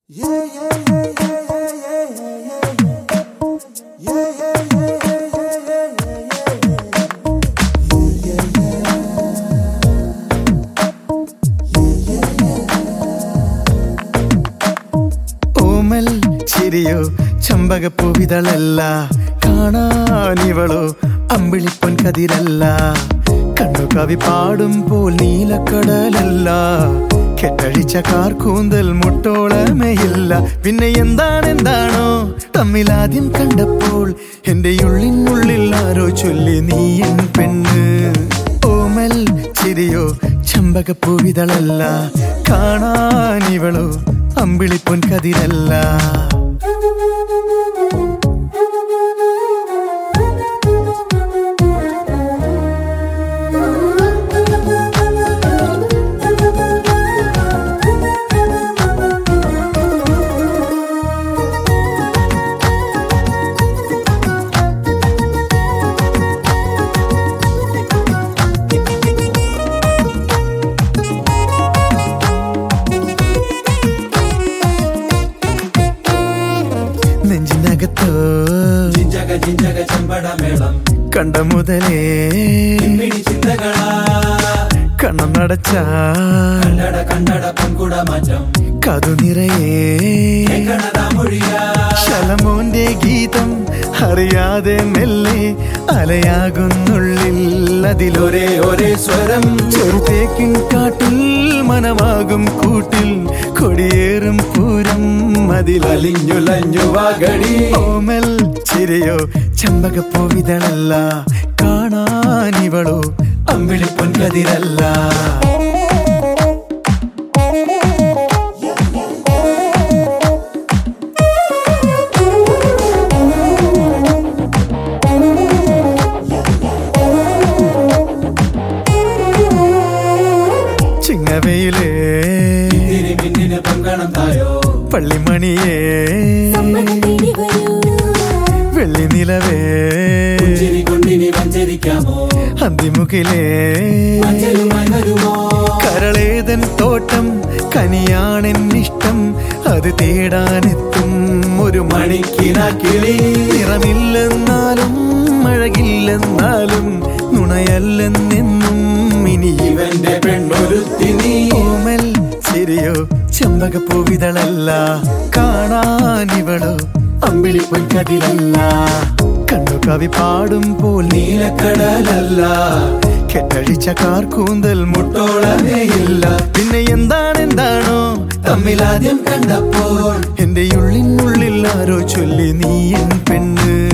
ഓമൽ ചിരിയോ ചമ്പകപ്പൂവിതളല്ല കാണാനിവളോ അമ്പിളിപ്പൊൻ കതിരല്ല കണ്ണു കവി പാടുമ്പോൾ നീലക്കടലല്ല കെട്ടഴിച്ച കാർക്കൂന്തൽ മുട്ടോളമയില്ല പിന്നെ എന്താണ് എന്താണോ തമ്മിലാദ്യം കണ്ടപ്പോൾ എന്റെ ഉള്ളിനുള്ളിൽ ആരോ ചൊല്ലി നീ എൻ പെണ്ണ് ഓമൽ ചിരിയോ ചമ്പകപ്പൂവിതളല്ല കാണാനിവളോ അമ്പിളിപ്പൊൻ കതിരല്ല നെഞ്ചിനകത്തോ ജിഞ്ചക ജിഞ്ചക ചെമ്പടമേളം കണ്ട മുതലേ പിടി ചിന്തകളാ കണ്ണം നടച്ച കണ്ടട കണ്ടട പൊൻകുട മാറ്റം കതു നിറയേ കണതാ മൊഴിയാ ശലമോന്റെ ഗീതം അറിയാതെ മെല്ലെ അലയാകുന്നുള്ളിൽ അതിലൊരേ ഒരേ ഒരേ സ്വരം ചെറുതേക്കിൻ കാട്ടിൽ മനമാകും കൂട്ടിൽ കൊടിയേറും പൂരം അതിലലി അലിഞ്ഞുലഞ്ഞു വാഗടി ഓമൽ ചിരിയോ ചമ്പകപ്പൂവിതളല്ല കാണാനിവളോ അമ്പിളിപ്പൊൻ കതിരല്ല ചിങ്ങവയിലേ തിരുമിന്നിന് പൊങ്കണം തായോ പള്ളിമണിയേ വെള്ളി നിലവേ ചിരി കൊണ്ടിനി വഞ്ചരിക്കാമോ അന്തിമുകിലേ മഞ്ചലുമായി വരുമോ കരളേതൻ തോട്ടം കനിയാണെന്നിഷ്ടം അത് തേടാനെത്തും ഒരു മണിക്കിന കിളി നിറമില്ലെന്നാലും അഴകില്ലെന്നാലും നുണയല്ലെന്നെന്നും ഇനി ഇവന്റെ പെണ്ണൊരുത്തി നീ ഓമൽ ചിരിയോ ചെമ്പകപ്പൂവിതളല്ല കാണാനിവളോ അമ്പിളി പൊൻകതിരല്ല കണ്ണു കവി പാടുമ്പോൾ നീലക്കടലല്ല കെട്ടഴിച്ച കാർക്കൂന്തൽ മുട്ടോളമേയില്ല പിന്നെ എന്താണ് എന്താണോ തമ്മിലാദ്യം കണ്ടപ്പോൾ എന്റെ ഉള്ളിനുള്ളിൽ ആരോ ചൊല്ലി നീ എൻ പെണ്ണ്